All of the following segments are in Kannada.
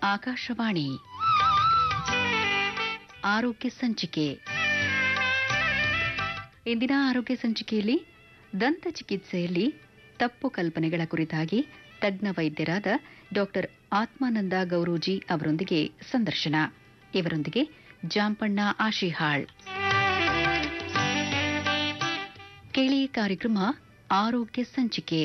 ಆಕಾಶವಾಣಿ ಆರೋಗ್ಯ ಸಂಚಿಕೆ ಇಂದಿನ ಆರೋಗ್ಯ ಸಂಚಿಕೆಯಲ್ಲಿ ದಂತ ಚಿಕಿತ್ಸೆಯಲ್ಲಿ ತಪ್ಪು ಕಲ್ಪನೆಗಳ ಕುರಿತಾಗಿ ತಜ್ಞ ವೈದ್ಯರಾದ ಡಾಕ್ಟರ್ ಆತ್ಮಾನಂದ ಗೌರೂಜಿ ಅವರೊಂದಿಗೆ ಸಂದರ್ಶನ ಇವರೊಂದಿಗೆ ಜಾಂಪಣ್ಣ ಆಶಿಹಾಳ್ ಕೇಳಿ ಕಾರ್ಯಕ್ರಮ ಆರೋಗ್ಯ ಸಂಚಿಕೆ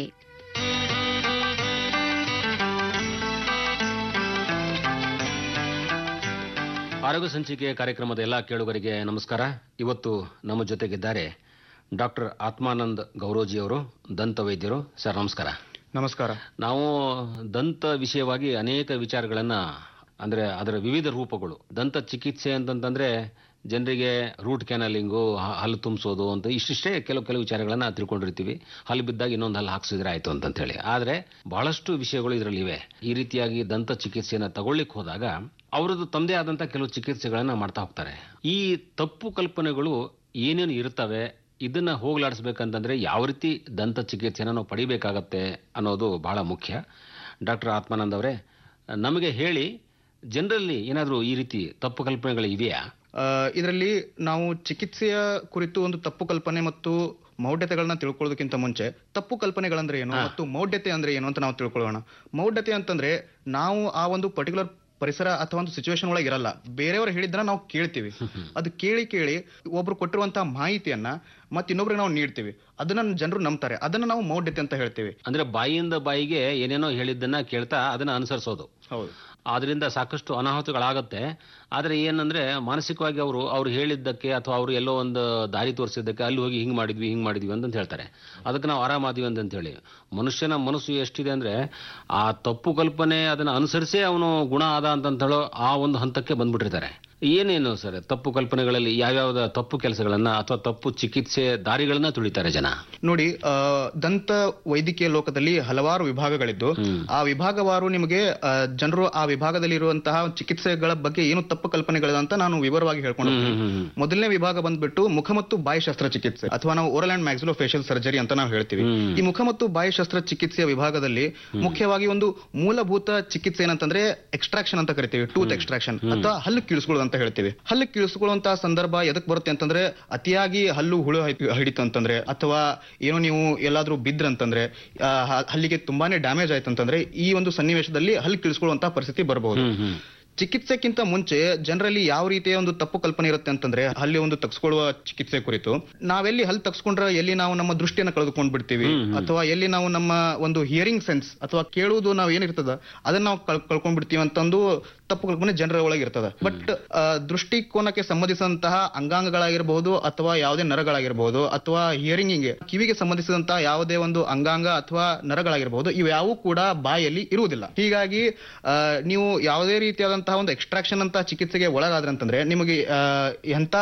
ಆರೋಗ್ಯ ಸಂಚಿಕೆ ಕಾರ್ಯಕ್ರಮದ ಎಲ್ಲ ಕೇಳುಗರಿಗೆ ನಮಸ್ಕಾರ ಇವತ್ತು ನಮ್ಮ ಜೊತೆಗಿದ್ದಾರೆ ಡಾಕ್ಟರ್ ಆತ್ಮಾನಂದ್ ಗೌರೋಜಿ ಅವರು ದಂತ ವೈದ್ಯರು ಸರ್ ನಮಸ್ಕಾರ ನಮಸ್ಕಾರ ನಾವು ದಂತ ವಿಷಯವಾಗಿ ಅನೇಕ ವಿಚಾರಗಳನ್ನ ಅಂದ್ರೆ ಅದರ ವಿವಿಧ ರೂಪಗಳು ದಂತ ಚಿಕಿತ್ಸೆ ಅಂತಂತಂದ್ರೆ ಜನರಿಗೆ ರೂಟ್ ಕ್ಯಾನಲಿಂಗು ಹ- ಹಲ್ಲು ತುಂಬಿಸೋದು ಅಂತ ಇಷ್ಟಿಷ್ಟೇ ಕೆಲವು ಕೆಲವು ವಿಚಾರಗಳನ್ನ ತಿಳ್ಕೊಂಡಿರ್ತೀವಿ ಹಲ್ಲು ಬಿದ್ದಾಗ ಇನ್ನೊಂದು ಹಲ್ಲು ಹಾಕ್ಸಿದ್ರೆ ಆಯ್ತು ಅಂತ ಹೇಳಿ ಆದ್ರೆ ಬಹಳಷ್ಟು ವಿಷಯಗಳು ಇದರಲ್ಲಿ ಇವೆ ಈ ರೀತಿಯಾಗಿ ದಂತ ಚಿಕಿತ್ಸೆಯನ್ನ ತಗೊಳ್ಳಿಕ್ ಹೋದಾಗ ಅವರದ್ದು ತಮ್ಮದೇ ಆದಂತ ಕೆಲವು ಚಿಕಿತ್ಸೆಗಳನ್ನ ಮಾಡ್ತಾ ಹೋಗ್ತಾರೆ ಈ ತಪ್ಪು ಕಲ್ಪನೆಗಳು ಏನೇನು ಇರ್ತವೆ ಇದನ್ನ ಹೋಗ್ಲಾಡಿಸ್ಬೇಕಂತಂದ್ರೆ ಯಾವ ರೀತಿ ದಂತ ಚಿಕಿತ್ಸೆನ ನಾವು ಪಡಿಬೇಕಾಗತ್ತೆ ಅನ್ನೋದು ಬಹಳ ಮುಖ್ಯ ಡಾಕ್ಟರ್ ಆತ್ಮಾನಂದ್ ಅವರೇ ನಮಗೆ ಹೇಳಿ ಜನರಲ್ಲಿ ಏನಾದರೂ ಈ ರೀತಿ ತಪ್ಪು ಕಲ್ಪನೆಗಳು ಇವೆಯಾ ಇದರಲ್ಲಿ ನಾವು ಚಿಕಿತ್ಸೆಯ ಕುರಿತು ಒಂದು ತಪ್ಪು ಕಲ್ಪನೆ ಮತ್ತು ಮೌಢ್ಯತೆಗಳನ್ನ ತಿಳ್ಕೊಳ್ಳೋದಕ್ಕಿಂತ ಮುಂಚೆ ತಪ್ಪು ಕಲ್ಪನೆಗಳಂದ್ರೆ ಏನು ಮತ್ತು ಮೌಢ್ಯತೆ ಅಂದ್ರೆ ಏನು ಅಂತ ನಾವು ತಿಳ್ಕೊಳ್ಳೋಣ ಮೌಢ್ಯತೆ ಅಂತಂದ್ರೆ ನಾವು ಆ ಒಂದು ಪರ್ಟಿಕ್ಯುಲರ್ ಪರಿಸರ ಅಥವಾ ಒಂದು ಸಿಚುವೇಶನ್ ಒಳಗೆ ಇರಲ್ಲ ಬೇರೆಯವರು ಹೇಳಿದ್ದನ್ನ ನಾವು ಕೇಳ್ತೀವಿ ಅದು ಕೇಳಿ ಕೇಳಿ ಒಬ್ರು ಕೊಟ್ಟಿರುವಂತಹ ಮಾಹಿತಿಯನ್ನ ಮತ್ತೆ ಇನ್ನೊಬ್ರಿಗೆ ನಾವು ನೀಡ್ತೀವಿ ಅದನ್ನ ಜನರು ನಂಬ್ತಾರೆ ಅದನ್ನ ನಾವು ಮೌಢ್ಯತೆ ಅಂತ ಹೇಳ್ತೀವಿ ಅಂದ್ರೆ ಬಾಯಿಯಿಂದ ಬಾಯಿಗೆ ಏನೇನೋ ಹೇಳಿದ್ದನ್ನ ಕೇಳ್ತಾ ಅದನ್ನ ಅನುಸರಿಸೋದು ಹೌದು ಆದ್ರಿಂದ ಸಾಕಷ್ಟು ಅನಾಹುತಗಳಾಗತ್ತೆ ಆದ್ರೆ ಏನಂದ್ರೆ ಮಾನಸಿಕವಾಗಿ ಅವರು ಅವ್ರು ಹೇಳಿದ್ದಕ್ಕೆ ಅಥವಾ ಅವರು ಎಲ್ಲೋ ಒಂದು ದಾರಿ ತೋರಿಸಿದ್ದಕ್ಕೆ ಅಲ್ಲಿ ಹೋಗಿ ಹಿಂಗ್ ಮಾಡಿದ್ವಿ ಹಿಂಗ್ ಮಾಡಿದ್ವಿ ಅಂತ ಹೇಳ್ತಾರೆ ಅದಕ್ಕೆ ನಾವು ಆರಾಮಾದ್ವಿ ಅಂತ ಹೇಳಿ ಮನುಷ್ಯನ ಮನಸ್ಸು ಎಷ್ಟಿದೆ ಅಂದ್ರೆ ಆ ತಪ್ಪು ಕಲ್ಪನೆ ಅದನ್ನ ಅನುಸರಿಸೇ ಅವನು ಗುಣ ಆದ ಅಂತ ಹೇಳೋ ಆ ಒಂದು ಹಂತಕ್ಕೆ ಬಂದ್ಬಿಟ್ಟಿರ್ತಾರೆ ಏನೇನು ಸರ್ ತಪ್ಪು ಕಲ್ಪನೆಗಳಲ್ಲಿ ಯಾವ್ಯಾವ ತಪ್ಪು ಕೆಲಸಗಳನ್ನ ಅಥವಾ ತಪ್ಪು ಚಿಕಿತ್ಸೆ ದಾರಿಗಳನ್ನ ತುಳಿತಾರೆ ಜನ ನೋಡಿ ಆ, ದಂತ ವೈದ್ಯಕೀಯ ಲೋಕದಲ್ಲಿ ಹಲವಾರು ವಿಭಾಗಗಳಿದ್ದು ಆ ವಿಭಾಗವಾರು ನಿಮಗೆ ಆ, ಜನರು ಆ ವಿಭಾಗದಲ್ಲಿ ಇರುವಂತಹ ಚಿಕಿತ್ಸೆಗಳ ಬಗ್ಗೆ ಏನು ತಪ್ಪು ಕಲ್ಪನೆಗಳಿದೆ ಅಂತ ನಾನು ವಿವರವಾಗಿ ಹೇಳ್ಕೊಂಡು ಹೋಗ್ತೀನಿ. ಮೊದಲನೇ ವಿಭಾಗ ಬಂದ್ಬಿಟ್ಟು ಮುಖ ಮತ್ತು ಬಾಯಿ ಶಸ್ತ್ರಚಿಕಿತ್ಸೆ ಅಥವಾ ನಾವು oral and maxillofacial surgery ಅಂತ ನಾವು ಹೇಳ್ತೀವಿ ಈ ಮುಖ ಮತ್ತು ಬಾಯಿ ಶಸ್ತ್ರಚಿಕಿತ್ಸೆಯ ವಿಭಾಗದಲ್ಲಿ ಮುಖ್ಯವಾಗಿ ಒಂದು ಮೂಲಭೂತ ಚಿಕಿತ್ಸೆ ಏನಂತಂದ್ರೆ ಎಕ್ಸ್ಟ್ರಾಕ್ಷನ್ ಅಂತ ಕರಿತೀವಿ ಟೂತ್ ಎಕ್ಸ್ಟ್ರಾಕ್ಷನ್ ಅಥವಾ ಹಲ್ಲು ಕೀಳಿಸ್ಕೊಳ್ಳೋದು ಅಂತ ಹೇಳ್ತೀವಿ ಹಲ್ಲು ಕೀಳಿಸ್ಕೊಳ್ಳುವಂತಹ ಸಂದರ್ಭ ಎದಕ್ ಬರುತ್ತೆ ಅಂತಂದ್ರೆ ಅತಿಯಾಗಿ ಹಲ್ಲು ಹುಳು ಹೈ- ಹಿಡಿತು ಅಂತಂದ್ರೆ ಅಥವಾ ಏನೋ ನೀವು ಎಲ್ಲಾದ್ರೂ ಬಿದ್ರಂತಂದ್ರೆ ಆ, ಹ- ಹಲ್ಲಿಗೆ ತುಂಬಾನೇ ಡ್ಯಾಮೇಜ್ ಆಯ್ತು ಅಂತಂದ್ರೆ ಈ ಒಂದು ಸನ್ನಿವೇಶದಲ್ಲಿ ಹಲ್ಲು ಕೀಳಿಸ್ಕೊಳ್ಳುವಂತಹ ಪರಿಸ್ಥಿತಿ ಬರಬಹುದು ಚಿಕಿತ್ಸೆಕ್ಕಿಂತ ಮುಂಚೆ ಜನರಲ್ಲಿ ಯಾವ ರೀತಿಯ ಒಂದು ತಪ್ಪು ಕಲ್ಪನೆ ಇರುತ್ತೆ ಅಂತಂದ್ರೆ ಅಲ್ಲಿ ಒಂದು ತಗ್ಸ್ಕೊಳ್ಳುವ ಚಿಕಿತ್ಸೆ ಕುರಿತು ನಾವೆಲ್ಲಿ ಹಲ್ಲು ತಗ್ಸ್ಕೊಂಡ್ರೆ ಎಲ್ಲಿ ನಾವು ನಮ್ಮ ದೃಷ್ಟಿಯನ್ನು ಕಳೆದುಕೊಂಡ್ ಬಿಡ್ತೀವಿ ಅಥವಾ ಎಲ್ಲಿ ನಾವು ನಮ್ಮ ಒಂದು ಹಿಯರಿಂಗ್ ಸೆನ್ಸ್ ಅಥವಾ ಕೇಳುವುದು ನಾವು ಏನಿರ್ತದ ಅದನ್ನ ನಾವು ಕಳ್ ಕಳ್ಕೊಂಡ್ ಬಿಡ್ತೀವಿ ಅಂತಂದು ತಪ್ಪು ಕಲ್ಪನೆ ಜನರ ಒಳಗೆ ಇರ್ತದ ಬಟ್ ದೃಷ್ಟಿಕೋನಕ್ಕೆ ಸಂಬಂಧಿಸಿದಂತಹ ಅಂಗಾಂಗಗಳಾಗಿರ್ಬಹುದು ಅಥವಾ ಯಾವುದೇ ನರಗಳಾಗಿರ್ಬಹುದು ಅಥವಾ ಹಿಯರಿಂಗ್ ಕಿವಿಗೆ ಸಂಬಂಧಿಸಿದಂತಹ ಯಾವುದೇ ಒಂದು ಅಂಗಾಂಗ ಅಥವಾ ನರಗಳಾಗಿರ್ಬಹುದು ಇವ್ಯಾವು ಕೂಡ ಬಾಯಲ್ಲಿ ಇರುವುದಿಲ್ಲ ಹೀಗಾಗಿ ಆ, ನೀವು ಯಾವುದೇ ರೀತಿಯಾದಂತಹ ಒಂದು ಎಕ್ಸ್ಟ್ರಾಕ್ಷನ್ ಅಂತ ಚಿಕಿತ್ಸೆಗೆ ಒಳಗಾದ್ರೆ ಅಂತಂದ್ರೆ ನಿಮಗೆ ಆ, ಎಂತ